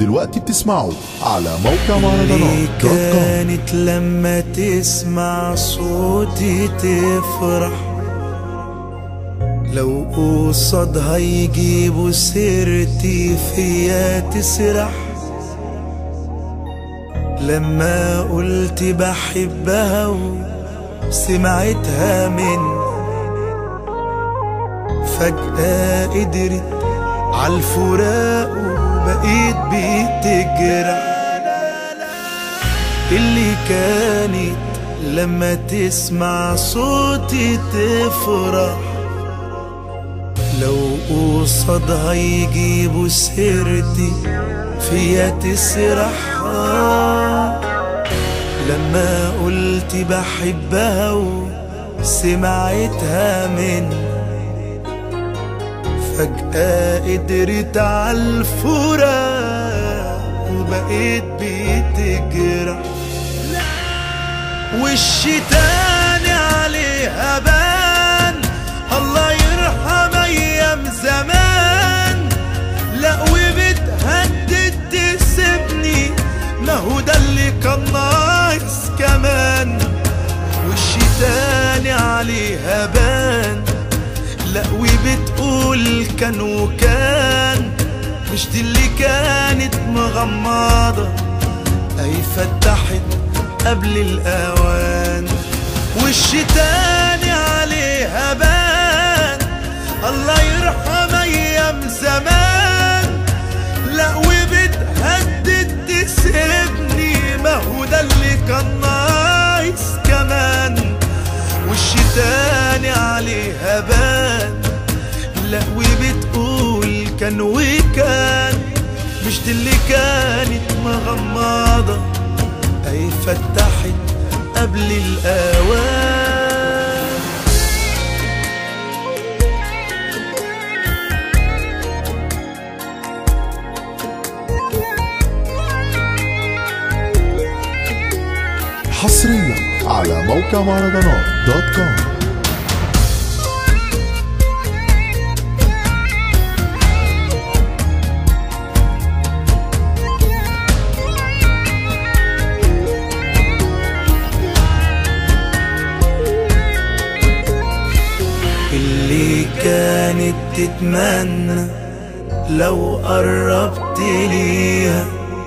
دلوقتي بتسمعوا على موقع اللي مهرجانات دوت كوم كانت لما تسمع صوتي تفرح لو قصادها يجيبوا سيرتي فيا تسرح لما قلت بحبها وسمعتها من فجأة قدرت عالفراق وبقيت بتجرح اللي كانت لما تسمع صوتي تفرح لو قصادها يجيبوا سيرتي فيا تسرح آه. لما قلت بحبها وسمعتها من فجأة قدرت عالفراق وبقيت بتجرح وشي تاني عليها بان الله يرحم ايام زمان لا وبتهدد تسيبني ما هو ده اللي كان ناقص كمان وشي تاني عليها بان لا وبتقول كان وكان مش دي اللي كانت مغمضة اي فتحت قبل الاوان وش تاني عليها بان الله يرحم ايام زمان لا وبتهدد تسيبني ما هو ده اللي كان ناقص كمان وش تاني عليها بان لا وبتقول كان وكان مش دي اللي كانت مغمضة اي فتحت قبل الاوان حصريا على موقع مهرجانات دوت كوم اللي كانت تتمنى لو قربت ليها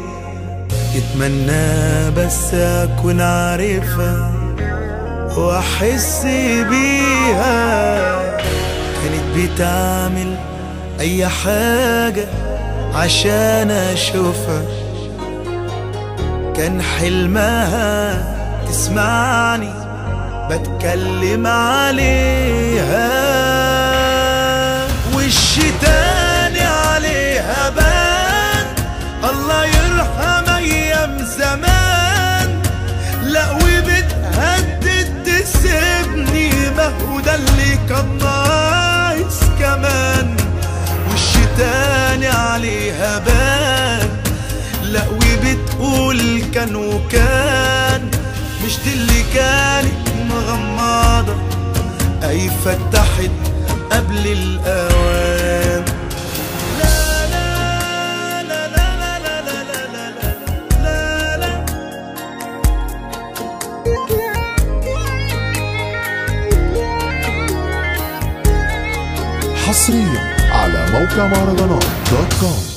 تتمنى بس اكون عارفها واحس بيها كانت بتعمل اي حاجة عشان اشوفها كان حلمها تسمعني بتكلم عليها وش تاني عليها بان الله يرحم ايام زمان لا وبتهدد تسيبني ما هو ده اللي كان ناقص كمان وش تاني عليها بان لا وبتقول كان وكان مش دي اللي كانت مغمضة أي فتحت قبل الأوان لا لا لا لا لا لا لا لا لا لا حصريا على موقع مهرجانات دوت كوم